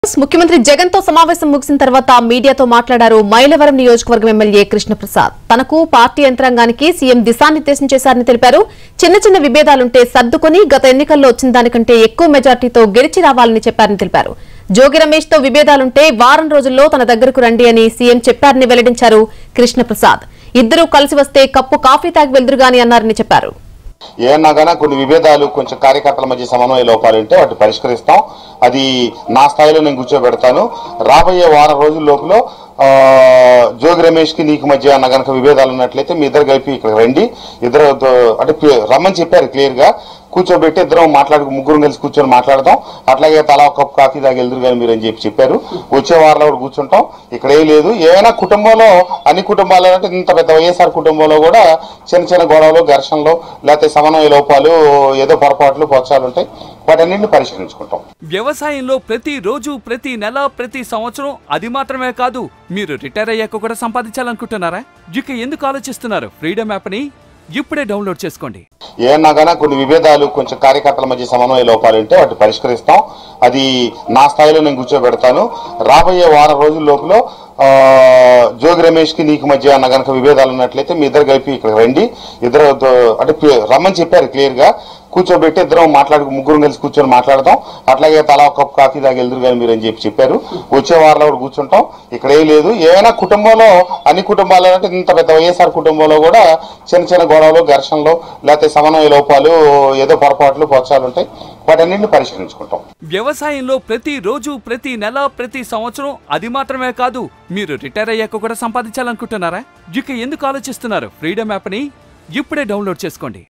ముఖ్యమంత్రి జగన్ తో సమావేశం ముగిసిన తర్వాత మీడియాతో మాట్లాడారు మైలవరం నియోజకవర్గం ఎమ్మెల్యే కృష్ణప్రసాద్ తనకు పార్టీ యంత్రాంగానికి సీఎం దిశానిర్దేశం చేశారని తెలిపారు చిన్న చిన్న విభేదాలుంటే సర్దుకొని గత ఎన్నికల్లో వచ్చిన దానికంటే ఎక్కువ మెజార్టీతో గెలిచి రావాలని చెప్పారని తెలిపారు జోగి రమేష్ తో విభేదాలుంటే వారం రోజుల్లో తన దగ్గరకు రండి అని సీఎం చెప్పారని వెల్లడించారు కృష్ణప్రసాద్ ఇద్దరూ కలిసి వస్తే కప్పు కాఫీ తాగి వెళ్దురుగాని అన్నారని చెప్పారు ఏమన్నా కానీ కొన్ని విభేదాలు కొంచెం కార్యకర్తల మధ్య సమన్వయ లోపాలు ఉంటే వాటిని పరిష్కరిస్తాం అది నా స్థాయిలో నేను కూర్చోబెడతాను రాబోయే వారం రోజుల లోపల ఆ, జోగి రమేష్ కి నీకు మధ్య అన్న గనక విభేదాలు ఉన్నట్లయితే మీ ఇద్దరు కలిపి ఇక్కడ రండి ఇద్దరు అంటే క్లి- రమ్మని చెప్పారు క్లియర్ గా కూర్చోబెట్టి ఇద్దరం మాట్లాడు ముగ్గురు కలిసి కూర్చొని మాట్లాడదాం అట్లాగే తలా ఒక కప్ కాఫీ తాగి వెళ్దురు కానీ మీరు అని చెప్పి చెప్పారు వచ్చే వారంలో కూడా కూర్చుంటాం ఇక్కడ ఏం లేదు ఏమైనా కుటుంబంలో అన్ని కుటుంబాలు అంటే ఇంత పెద్ద వైఎస్ఆర్ కుటుంబంలో కూడా చిన్న చిన్న గొడవలు ఘర్షణలు లేకపోతే సమన్వయ లోపాలు ఏదో పొరపాట్లు పొచ్చాలు ఉంటాయి వాటన్నింటిని పరిష్కరించుకుంటాం వ్యవసాయంలో ప్రతి రోజు ప్రతి నెల ప్రతి సంవత్సరం అది మాత్రమే కాదు మీరు రిటైర్ అయ్యాక కూడా సంపాదించాలనుకుంటున్నారా ఇక ఎందుకు ఆలోచిస్తున్నారు ఫ్రీడమ్ యాప్ని ఇప్పుడే డౌన్లోడ్ చేసుకోండి ఏమన్నా కానీ కొన్ని విభేదాలు కొంచెం కార్యకర్తల మధ్య సమన్వయ లోపాలు ఉంటే వాటిని పరిష్కరిస్తాం అది నా స్థాయిలో నేను కూర్చోబెడతాను రాబోయే వారం రోజుల లోపల ఆ, జోగి రమేష్ కి నీకు మధ్య అన్న గనక విభేదాలు ఉన్నట్లయితే మీ ఇద్దరు కలిపి ఇక్కడ రండి ఇద్దరు అంటే క్లి- రమ్మని చెప్పారు క్లియర్ గా కూర్చోబెట్టి ఇద్దరం మాట్లాడు ముగ్గురు కలిసి కూర్చొని మాట్లాడదాం అట్లాగే తలా ఒక కప్ కాఫీ తాగి వెళ్దురు కానీ మీరు అని చెప్పి చెప్పారు వచ్చే వారంలో కూడా కూర్చుంటాం ఇక్కడ ఏం లేదు ఏమైనా కుటుంబంలో అన్ని కుటుంబాలు అంటే ఇంత పెద్ద వైఎస్ఆర్ కుటుంబంలో కూడా చిన్న చిన్న గొడవలు ఘర్షణలు లేకపోతే సమన్వయ లోపాలు ఏదో పొరపాట్లు పొచ్చాలు ఉంటాయి వాటన్నింటిని పరిష్కరించుకుంటాం వ్యవసాయంలో ప్రతి రోజు ప్రతి నెల ప్రతి సంవత్సరం అది మాత్రమే కాదు మీరు రిటైర్ అయ్యాక కూడా సంపాదించాలనుకుంటున్నారా ఇక ఎందుకు ఆలోచిస్తున్నారు ఫ్రీడమ్ యాప్ని ఇప్పుడే డౌన్లోడ్ చేసుకోండి